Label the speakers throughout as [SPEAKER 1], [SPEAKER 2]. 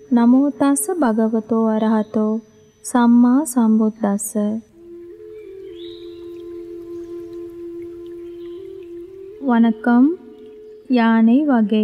[SPEAKER 1] නමෝ තස්ස භගවතෝ අරහතෝ සම්මා සම්බුද්දස්ස வணக்கம் யானை வகை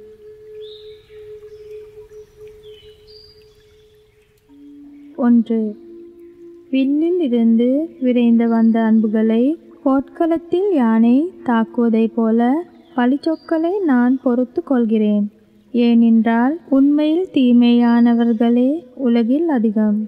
[SPEAKER 1] ஒன்று வில்லில் இருந்து விரைந்து வந்த அன்புகளை போர்க்களத்தில் யானை தாக்குவதைப் போல பழிச்சொற்களை நான் பொறுத்து கொள்கிறேன் ஏனென்றால் உண்மையில் தீமையானவர்களே உலகில் அதிகம்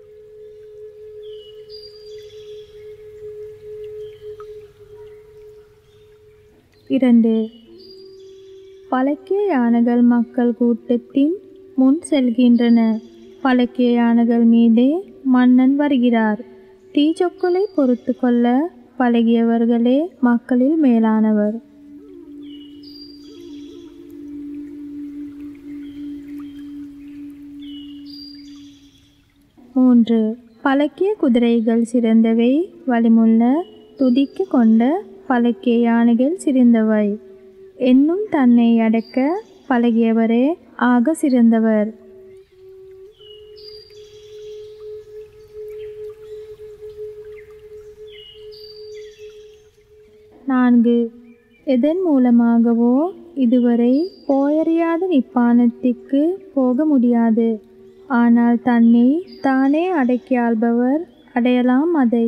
[SPEAKER 1] இரண்டு பழக்கிய யானைகள் மக்கள் கூட்டத்தின் முன் செல்கின்றன பழக்கிய யானைகள் மீதே மன்னன் வருகிறார் தீச்சொற்களை பொறுத்து கொள்ள பழகியவர்களே மக்களில் மேலானவர் மூன்று பழக்கிய குதிரைகள் சிறந்தவை வலிமுள்ள துதிக்கு கொண்ட பழக்கிய யானைகள் சிறந்தவை என்னும் தன்னை அடக்க பழகியவரே ஆக சிறந்தவர் நான்கு எதன் மூலமாகவோ இதுவரை போயறியாத நிப்பானத்திற்கு போக முடியாது ஆனால் தன்னை தானே அடக்கியாள்பவர் அடையலாம் அதை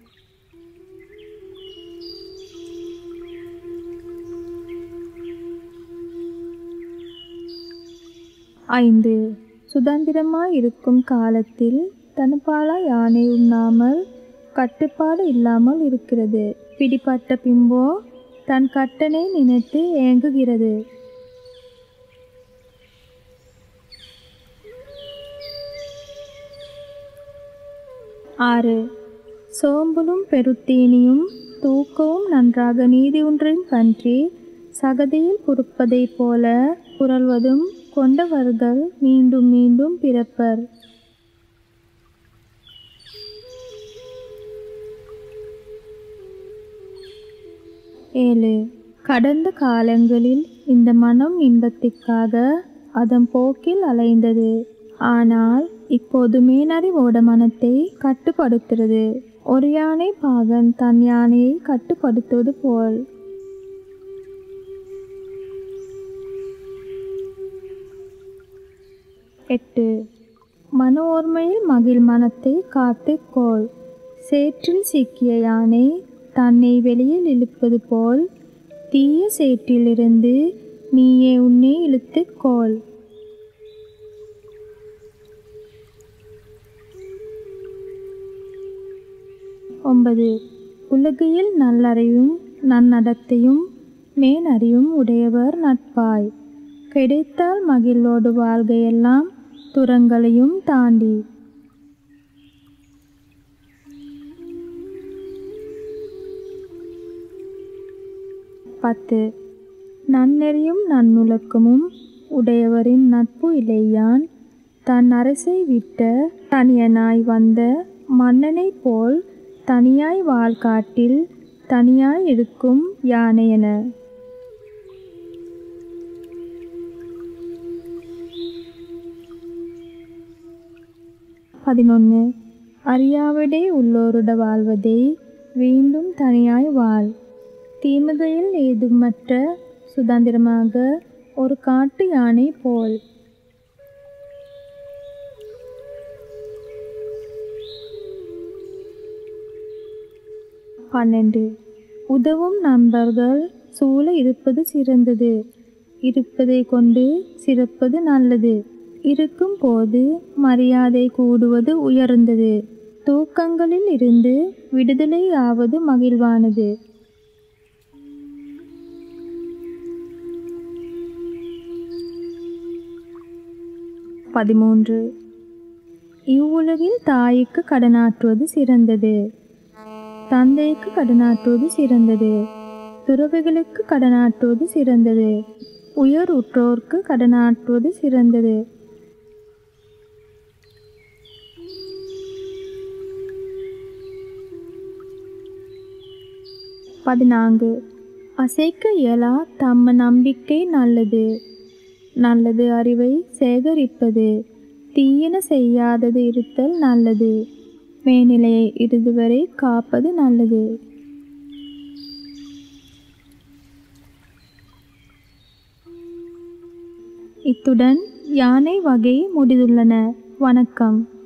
[SPEAKER 1] ஐந்து சுதந்திரமாய் இருக்கும் காலத்தில் தனுப்பாலா யானை உண்ணாமல் கட்டுப்பாடு இல்லாமல் இருக்கிறது பிடிப்பட்ட பின்போ தன் கட்டனை நினைத்து ஏங்குகிறது ஆறு சோம்பலும் பெருத்தீனியும் தூக்கவும் நன்றாக நீதி ஒன்றின் பன்றி சகதியில் பொறுப்பதைப் போல புரள்வதும் கொண்டவர்கள் மீண்டும் மீண்டும் பிறப்பர் ஏழு கடந்த காலங்களில் இந்த மனம் இன்பத்திற்காக அதன் போக்கில் அலைந்தது ஆனால் இப்போது மேனறிவோட மனத்தை கட்டுப்படுத்துகிறது ஒரு யானை பாகன் தன் யானையை கட்டுப்படுத்துவது போல் எட்டு மன ஓர்மையில் மகிழ் மனத்தை காத்துக்கோள் சேற்றில் சிக்கிய யானை தன்னை வெளியில் இழுப்பது போல் தீய சேற்றிலிருந்து நீயே உன்னை இழுத்துக்கோள் ஒன்பது உலகில் நல்லறிவும் நன்னடத்தையும் மேனறிவும் உடையவர் நட்பாய் கிடைத்தால் மகிழோடு வாழ்கையெல்லாம் துரங்களையும் தாண்டி பத்து நன்னெறியும் நன்னுலக்கமும் உடையவரின் நட்பு இலையான் தன் அரசை விட்ட தனியனாய் வந்த மன்னனைப் போல் தனியாய் வாழ்காட்டில் தனியாய் இருக்கும் யானையென பதினொன்று அறியாவிடே உள்ளோருட வாழ்வதை மீண்டும் தனியாய் வாழ் தீமகையில் ஏதுமற்ற சுதந்திரமாக ஒரு காட்டு யானை போல் பன்னெண்டு உதவும் நண்பர்கள் சூழ இருப்பது சிறந்தது இருப்பதை கொண்டு சிறப்பது நல்லது இருக்கும் போது மரியாதை கூடுவது உயர்ந்தது தூக்கங்களில் இருந்து விடுதலை ஆவது மகிழ்வானது பதிமூன்று இவ்வுலகில் தாய்க்கு கடனாற்றுவது சிறந்தது தந்தைக்கு கடனாற்றுவது சிறந்தது துறவிகளுக்கு கடனாற்றுவது சிறந்தது உயர் உற்றோர்க்கு கடனாற்றுவது சிறந்தது பதினான்கு அசைக்க இயலா தம்ம நம்பிக்கை நல்லது நல்லது அறிவை சேகரிப்பது தீயன செய்யாதது இருத்தல் நல்லது மேனிலையை இறுதிவரை காப்பது நல்லது இத்துடன் யானை வகை முடிந்துள்ளன வணக்கம்